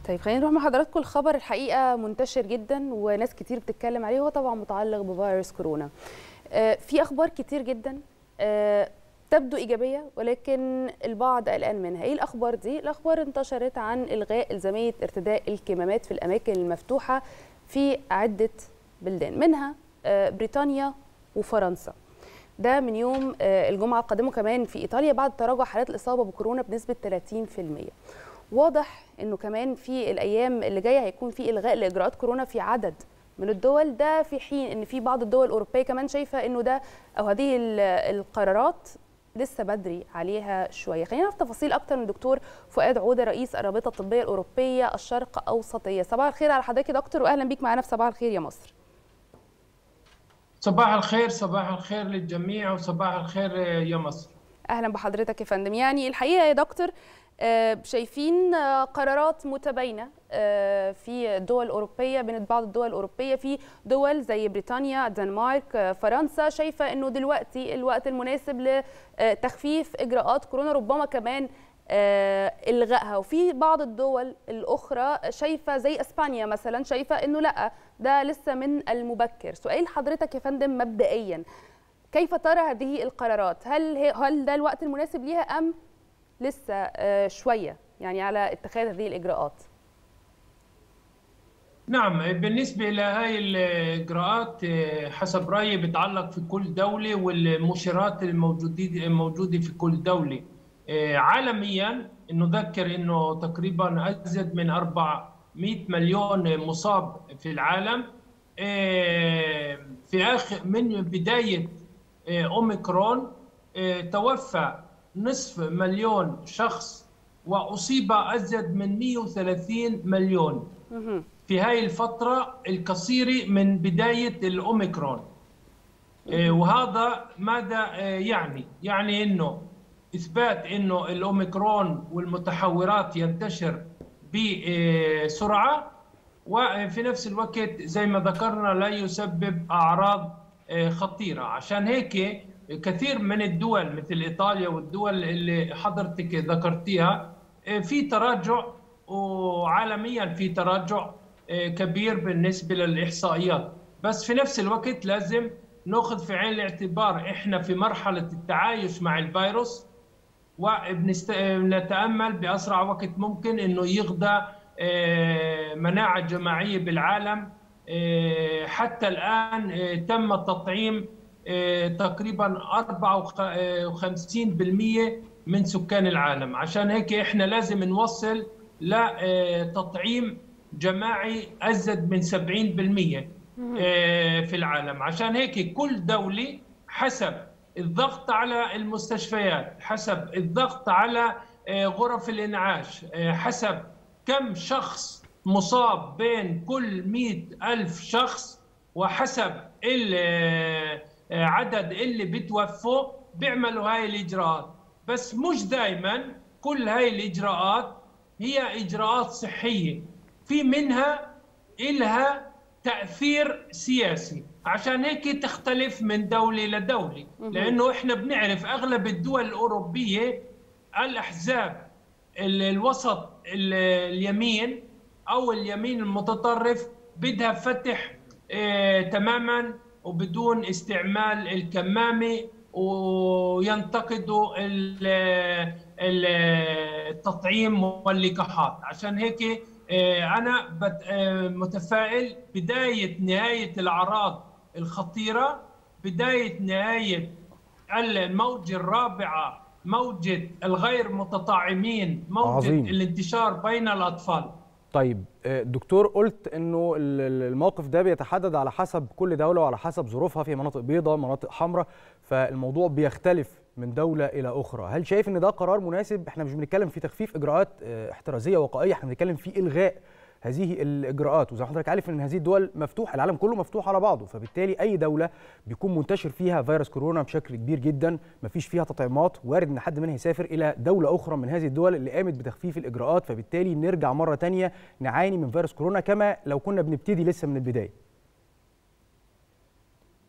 طيب خلينا نروح مع حضراتكم الخبر الحقيقه منتشر جدا وناس كتير بتتكلم عليه هو طبعا متعلق بفيروس كورونا آه، في اخبار كتير جدا آه، تبدو ايجابيه ولكن البعض قلقان منها ايه الاخبار دي الاخبار انتشرت عن الغاء الزاميه ارتداء الكمامات في الاماكن المفتوحه في عده بلدان منها آه، بريطانيا وفرنسا ده من يوم آه، الجمعه القادمه كمان في ايطاليا بعد تراجع حالات الاصابه بكورونا بنسبه 30% واضح انه كمان في الايام اللي جايه هيكون في الغاء لاجراءات كورونا في عدد من الدول ده في حين ان في بعض الدول الاوروبيه كمان شايفه انه ده او هذه ال- القرارات لسه بدري عليها شويه خلينا نعرف تفاصيل اكتر من الدكتور فؤاد عوده رئيس الرابطه الطبيه الاوروبيه الشرق اوسطيه صباح الخير على حضرتك يا دكتور واهلا بيك معانا في صباح الخير يا مصر صباح الخير صباح الخير للجميع وصباح الخير يا مصر اهلا بحضرتك يا فندم يعني الحقيقه يا دكتور آه، شايفين آه، قرارات متباينه آه، في الدول الاوروبيه بين بعض الدول الاوروبيه في دول زي بريطانيا الدنمارك آه، فرنسا شايفه انه دلوقتي الوقت المناسب لتخفيف اجراءات كورونا ربما كمان آه، الغائها وفي بعض الدول الاخرى شايفه زي اسبانيا مثلا شايفه انه لا ده لسه من المبكر سؤال حضرتك يا فندم مبدئيا كيف ترى هذه القرارات هل هي هل ده الوقت المناسب ليها ام لسه آه، شويه يعني على اتخاذ هذه الاجراءات نعم بالنسبة لهاي الإجراءات آه، حسب رأيي بتعلق في كل دولة والمؤشرات الموجودة الموجودة في كل دولة آه، عالميا نذكر أنه تقريبا أزيد من 400 مليون مصاب في العالم آه، في آخر من بداية آه، أوميكرون آه، توفى نصف مليون شخص وأصيب أزيد من 130 مليون مهم. في هاي الفترة القصيرة من بداية الأوميكرون آه، وهذا ماذا آه، يعني؟ يعني أنه إثبات أنه الأوميكرون والمتحورات ينتشر بسرعة وفي نفس الوقت زي ما ذكرنا لا يسبب أعراض آه، خطيرة عشان هيك كثير من الدول مثل إيطاليا والدول اللي حضرتك ذكرتيها آه، في تراجع وعالميا في تراجع آه، كبير بالنسبة للإحصائيات بس في نفس الوقت لازم ناخذ في عين الاعتبار احنا في مرحلة التعايش مع الفيروس ونتامل باسرع وقت ممكن انه يغدى آه، مناعه جماعيه بالعالم آه، حتى الان آه، تم التطعيم آه، تقريبا 54% من سكان العالم عشان هيك احنا لازم نوصل لتطعيم جماعي ازيد من 70% آه، في العالم عشان هيك كل دوله حسب الضغط على المستشفيات حسب الضغط على آه، غرف الإنعاش آه، حسب كم شخص مصاب بين كل مئة ألف شخص وحسب العدد اللي بتوفوا بيعملوا هاي الإجراءات بس مش دائما كل هاي الإجراءات هي إجراءات صحية في منها إلها تأثير سياسي عشان هيك تختلف من دولة لدولة لأنه إحنا بنعرف أغلب الدول الأوروبية الأحزاب ال- الوسط ال- اليمين أو اليمين المتطرف بدها فتح آه تماما وبدون استعمال الكمامة وينتقدوا ال- ال- التطعيم واللقاحات عشان هيك آه، أنا بت- آه، متفائل بداية نهاية الأعراض الخطيرة بداية نهاية الموجة الرابعة موجة الغير متطعمين موجة عظيم. الانتشار بين الأطفال طيب آه، دكتور قلت انه ال- ال- الموقف ده بيتحدد على حسب كل دوله وعلى حسب ظروفها في مناطق بيضاء مناطق حمراء فالموضوع بيختلف من دوله الى اخرى هل شايف ان ده قرار مناسب احنا مش بنتكلم في تخفيف اجراءات آه، احترازيه وقائيه احنا بنتكلم في الغاء هذه الاجراءات وزي ما حضرتك عارف ان هذه الدول مفتوحه العالم كله مفتوح على بعضه فبالتالي اي دوله بيكون منتشر فيها فيروس كورونا بشكل كبير جدا مفيش فيها تطعيمات وارد ان حد منها يسافر الى دوله اخرى من هذه الدول اللي قامت بتخفيف الاجراءات فبالتالي نرجع مره تانية نعاني من فيروس كورونا كما لو كنا بنبتدي لسه من البدايه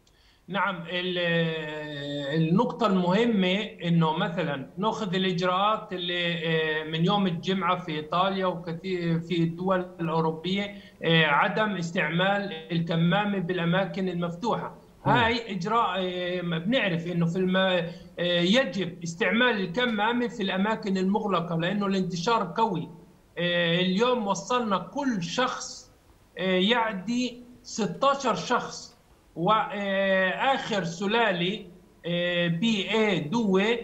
نعم النقطة المهمة انه مثلا ناخذ الاجراءات اللي من يوم الجمعة في ايطاليا وكثير في الدول الاوروبية عدم استعمال الكمامة بالاماكن المفتوحة هاي اجراء بنعرف انه في الم... يجب استعمال الكمامة في الاماكن المغلقة لانه الانتشار قوي اليوم وصلنا كل شخص يعدي 16 شخص واخر سلاله بي اي دوه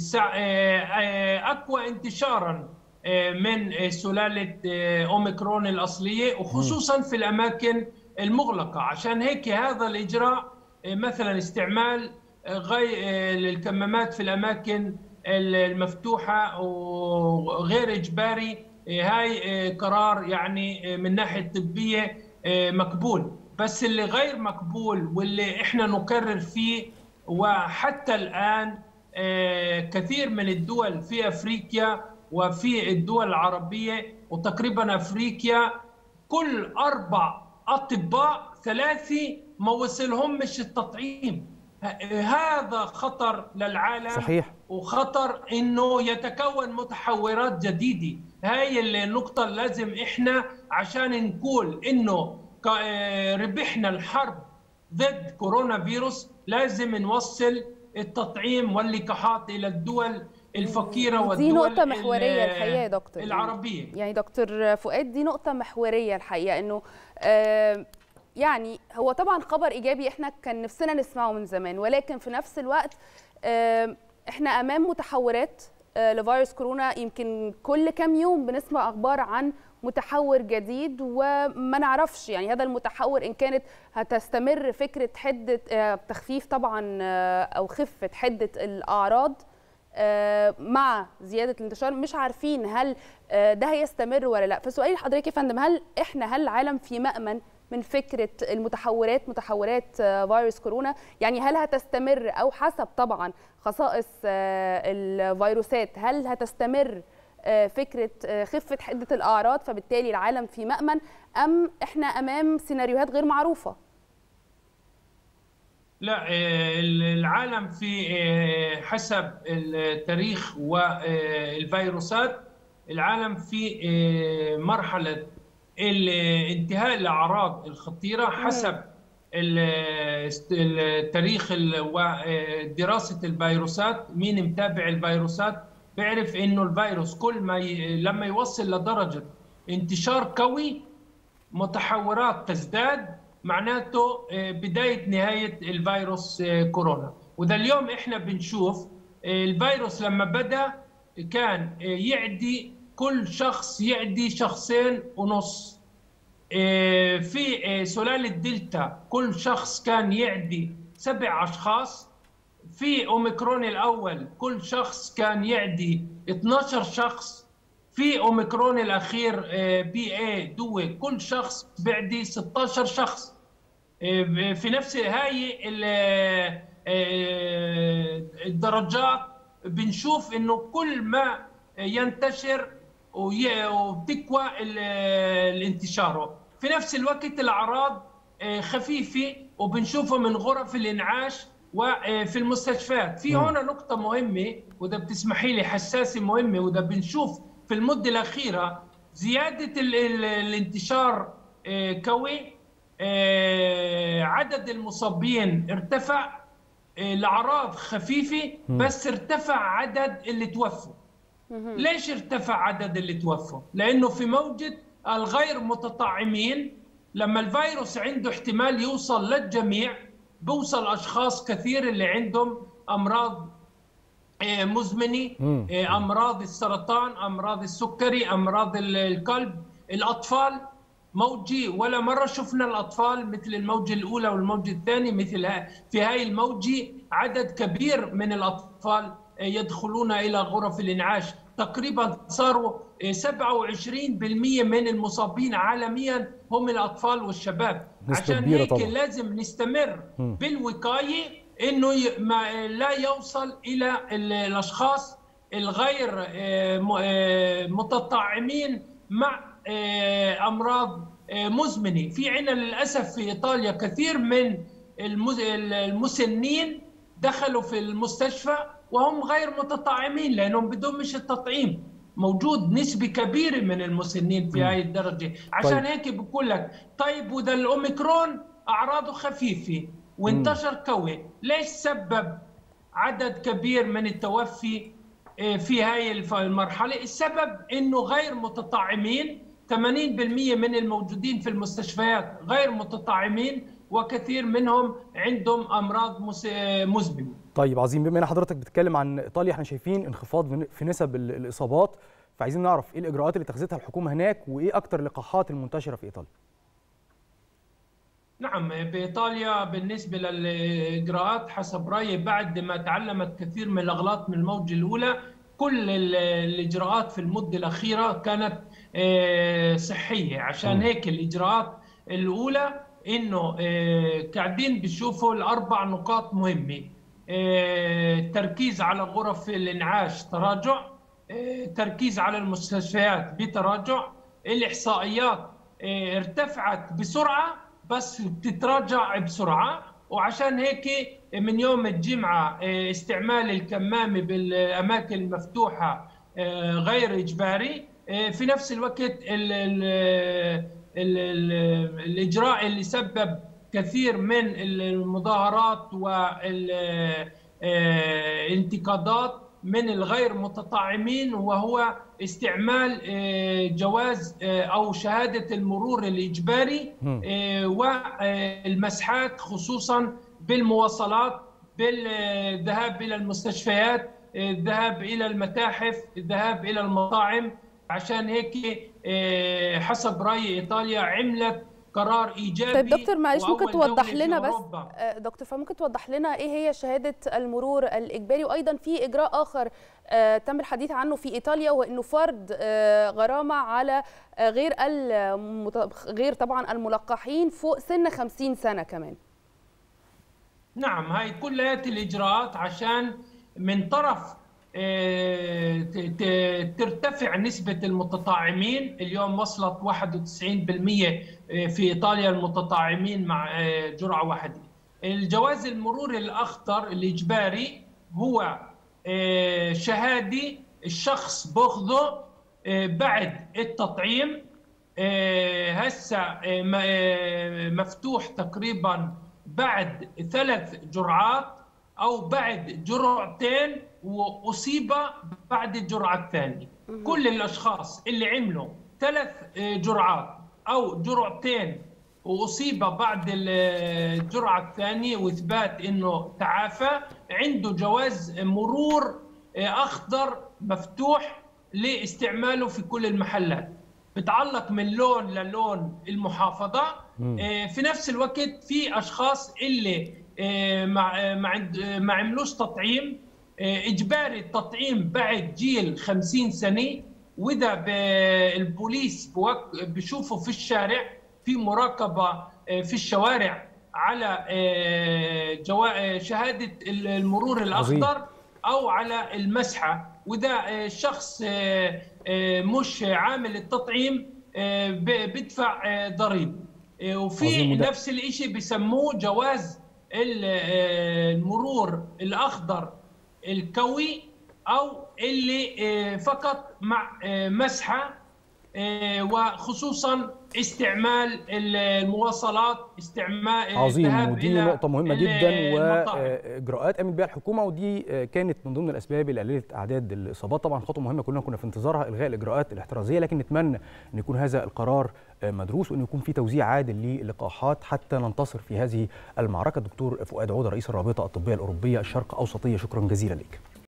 اقوى انتشارا من سلاله اوميكرون الاصليه وخصوصا في الاماكن المغلقه عشان هيك هذا الاجراء مثلا استعمال غير الكمامات في الاماكن المفتوحه وغير اجباري هاي قرار يعني من ناحيه طبيه مقبول بس اللي غير مقبول واللي احنا نكرر فيه وحتى الان كثير من الدول في افريقيا وفي الدول العربيه وتقريبا افريقيا كل اربع اطباء ثلاثه ما وصلهمش التطعيم هذا خطر للعالم صحيح وخطر انه يتكون متحورات جديده هاي النقطه اللي لازم احنا عشان نقول انه ربحنا الحرب ضد كورونا فيروس لازم نوصل التطعيم واللقاحات الى الدول الفقيره والدول دي نقطه محوريه الحقيقه يا دكتور العربيه يعني دكتور فؤاد دي نقطه محوريه الحقيقه انه آه يعني هو طبعا خبر ايجابي احنا كان نفسنا نسمعه من زمان ولكن في نفس الوقت آه احنا امام متحورات آه لفيروس كورونا يمكن كل كام يوم بنسمع اخبار عن متحور جديد وما نعرفش يعني هذا المتحور ان كانت هتستمر فكره حده تخفيف طبعا او خفه حده الاعراض مع زياده الانتشار مش عارفين هل ده هيستمر ولا لا فسؤالي لحضرتك يا فندم هل احنا هل العالم في مامن من فكره المتحورات متحورات فيروس كورونا يعني هل هتستمر او حسب طبعا خصائص الفيروسات هل هتستمر فكره خفه حده الاعراض فبالتالي العالم في مامن ام احنا امام سيناريوهات غير معروفه لا العالم في حسب التاريخ والفيروسات العالم في مرحله الانتهاء الاعراض الخطيره حسب التاريخ ودراسه الفيروسات مين متابع الفيروسات بيعرف انه الفيروس كل ما ي... لما يوصل لدرجه انتشار قوي متحورات تزداد معناته بدايه نهايه الفيروس كورونا وده اليوم احنا بنشوف الفيروس لما بدا كان يعدي كل شخص يعدي شخصين ونص في سلاله دلتا كل شخص كان يعدي سبع اشخاص في اوميكرون الاول كل شخص كان يعدي 12 شخص في اوميكرون الاخير بي اي دوي كل شخص بيعدي 16 شخص في نفس هاي الدرجات بنشوف انه كل ما ينتشر وبتقوى الانتشاره في نفس الوقت الاعراض خفيفه وبنشوفها من غرف الانعاش وفي المستشفيات في هنا نقطة مهمة وده بتسمحي لي حساسة مهمة وده بنشوف في المدة الأخيرة زيادة ال ال الانتشار قوي عدد المصابين ارتفع الأعراض خفيفة بس ارتفع عدد اللي توفوا ليش ارتفع عدد اللي توفوا؟ لأنه في موجة الغير متطعمين لما الفيروس عنده احتمال يوصل للجميع بوصل اشخاص كثير اللي عندهم امراض مزمنه امراض السرطان امراض السكري امراض القلب الاطفال موجي ولا مره شفنا الاطفال مثل الموجه الاولى والموجه الثانيه مثل في هاي الموجه عدد كبير من الاطفال يدخلون الى غرف الانعاش تقريبا صاروا 27% من المصابين عالميا هم الاطفال والشباب عشان هيك طبعا. لازم نستمر م. بالوقايه انه ما لا يوصل الى الاشخاص الغير متطعمين مع امراض مزمنه في عندنا للاسف في ايطاليا كثير من المسنين دخلوا في المستشفى وهم غير متطعمين لانهم بدون مش التطعيم موجود نسبة كبيرة من المسنين في هاي الدرجة عشان طيب. هيك بقول لك طيب وده الأوميكرون أعراضه خفيفة وانتشر قوي ليش سبب عدد كبير من التوفي في هاي المرحلة السبب أنه غير متطعمين 80% من الموجودين في المستشفيات غير متطعمين وكثير منهم عندهم امراض مزمنه. طيب عظيم بما ان حضرتك بتتكلم عن ايطاليا احنا شايفين انخفاض في نسب الاصابات فعايزين نعرف ايه الاجراءات اللي اتخذتها الحكومه هناك وايه اكتر اللقاحات المنتشره في ايطاليا؟ نعم بايطاليا بالنسبه للاجراءات حسب رايي بعد ما تعلمت كثير من الاغلاط من الموجه الاولى كل الاجراءات في المده الاخيره كانت صحيه عشان هيك الاجراءات الاولى انه قاعدين بيشوفوا الاربع نقاط مهمه تركيز على غرف الانعاش تراجع تركيز على المستشفيات بتراجع الاحصائيات ارتفعت بسرعه بس بتتراجع بسرعه وعشان هيك من يوم الجمعه استعمال الكمامه بالاماكن المفتوحه غير اجباري في نفس الوقت ال ال ال ال الاجراء اللي سبب كثير من المظاهرات والانتقادات من الغير متطعمين وهو استعمال جواز او شهاده المرور الاجباري والمسحات خصوصا بالمواصلات بالذهاب الى المستشفيات الذهاب الى المتاحف الذهاب الى المطاعم عشان هيك حسب راي ايطاليا عملت قرار ايجابي طيب دكتور معلش ممكن توضح لنا بس دكتور فممكن توضح لنا ايه هي شهاده المرور الاجباري وايضا في اجراء اخر تم الحديث عنه في ايطاليا وانه فرض غرامه على غير غير طبعا الملقحين فوق سن 50 سنه كمان نعم هاي كلها الاجراءات عشان من طرف ترتفع نسبة المتطعمين اليوم وصلت 91% في إيطاليا المتطعمين مع جرعة واحدة الجواز المرور الأخضر الإجباري هو شهادة الشخص باخذه بعد التطعيم هسه مفتوح تقريبا بعد ثلاث جرعات او بعد جرعتين واصيب بعد الجرعه الثانيه كل الاشخاص اللي عملوا ثلاث جرعات او جرعتين واصيب بعد الجرعه الثانيه واثبات انه تعافى عنده جواز مرور اخضر مفتوح لاستعماله في كل المحلات بتعلق من لون للون المحافظه في نفس الوقت في اشخاص اللي ما ما عملوش تطعيم اجباري التطعيم بعد جيل 50 سنه وده البوليس بشوفوا في الشارع في مراقبه في الشوارع على شهاده المرور الاخضر او على المسحه وده الشخص مش عامل التطعيم بيدفع ضريبه وفي نفس الشيء بيسموه جواز المرور الاخضر الكوي او اللي فقط مع مسحه وخصوصا استعمال المواصلات استعمال عظيم ودي نقطة مهمة جدا وإجراءات قامت بها الحكومة ودي كانت من ضمن الأسباب اللي قللت أعداد الإصابات طبعا خطوة مهمة كلنا كنا في انتظارها إلغاء الإجراءات الاحترازية لكن نتمنى أن يكون هذا القرار مدروس وأن يكون في توزيع عادل للقاحات حتى ننتصر في هذه المعركة دكتور فؤاد عودة رئيس الرابطة الطبية الأوروبية الشرق أوسطية شكرا جزيلا لك